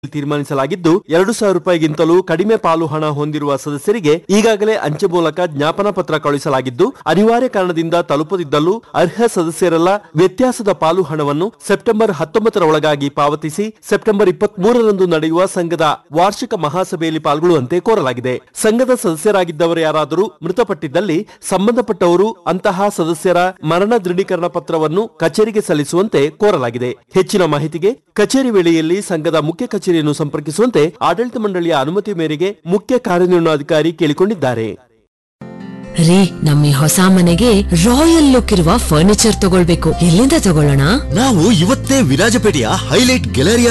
ತೀರ್ಮಾನಿಸಲಾಗಿದ್ದು ಎರಡು ಸಾವಿರ ರೂಪಾಯಿಗಿಂತಲೂ ಕಡಿಮೆ ಪಾಲು ಹಣ ಹೊಂದಿರುವ ಸದಸ್ಯರಿಗೆ ಈಗಾಗಲೇ ಅಂಚೆ ಮೂಲಕ ಜ್ಞಾಪನ ಪತ್ರ ಕಳುಹಿಸಲಾಗಿದ್ದು ಅನಿವಾರ್ಯ ಕಾರಣದಿಂದ ತಲುಪದಿದ್ದಲ್ಲೂ ಅರ್ಹ ಸದಸ್ಯರೆಲ್ಲ ವ್ಯತ್ಯಾಸದ ಪಾಲು ಹಣವನ್ನು ಸೆಪ್ಟೆಂಬರ್ ಹತ್ತೊಂಬತ್ತರ ಒಳಗಾಗಿ ಪಾವತಿಸಿ ಸೆಪ್ಟೆಂಬರ್ ಇಪ್ಪತ್ತ್ ಮೂರರಂದು ನಡೆಯುವ ಸಂಘದ ವಾರ್ಷಿಕ ಮಹಾಸಭೆಯಲ್ಲಿ ಪಾಲ್ಗೊಳ್ಳುವಂತೆ ಕೋರಲಾಗಿದೆ ಸಂಘದ ಸದಸ್ಯರಾಗಿದ್ದವರು ಯಾರಾದರೂ ಮೃತಪಟ್ಟಿದ್ದಲ್ಲಿ ಸಂಬಂಧಪಟ್ಟವರು ಅಂತಹ ಸದಸ್ಯರ ಮರಣ ದೃಢೀಕರಣ ಪತ್ರವನ್ನು ಕಚೇರಿಗೆ ಸಲ್ಲಿಸುವಂತೆ ಕೋರಲಾಗಿದೆ ಹೆಚ್ಚಿನ ಮಾಹಿತಿಗೆ ಕಚೇರಿ ವೇಳೆಯಲ್ಲಿ ಸಂಘದ ಮುಖ್ಯ ಕಚೇರಿಯನ್ನು ಸಂಪರ್ಕಿಸುವಂತೆ ಆಡಳಿತ ಮಂಡಳಿಯ ಅನುಮತಿ ಮೇರೆಗೆ ಮುಖ್ಯ ಕಾರ್ಯನಿರ್ವಹಣಾಧಿಕಾರಿ ಕೇಳಿಕೊಂಡಿದ್ದಾರೆ ರೀ ನಮ್ಮ ಈ ಹೊಸ ಮನೆಗೆ ರಾಯಲ್ ಲುಕ್ ಇರುವ ಫರ್ನಿಚರ್ ತಗೊಳ್ಬೇಕು ಎಲ್ಲಿಂದ ತಗೊಳ್ಳೋಣ ನಾವು ಇವತ್ತೇ ವಿರಾಜಪೇಟೆಯ ಹೈಲೈಟ್ ಗ್ಯಾಲರಿಯಾ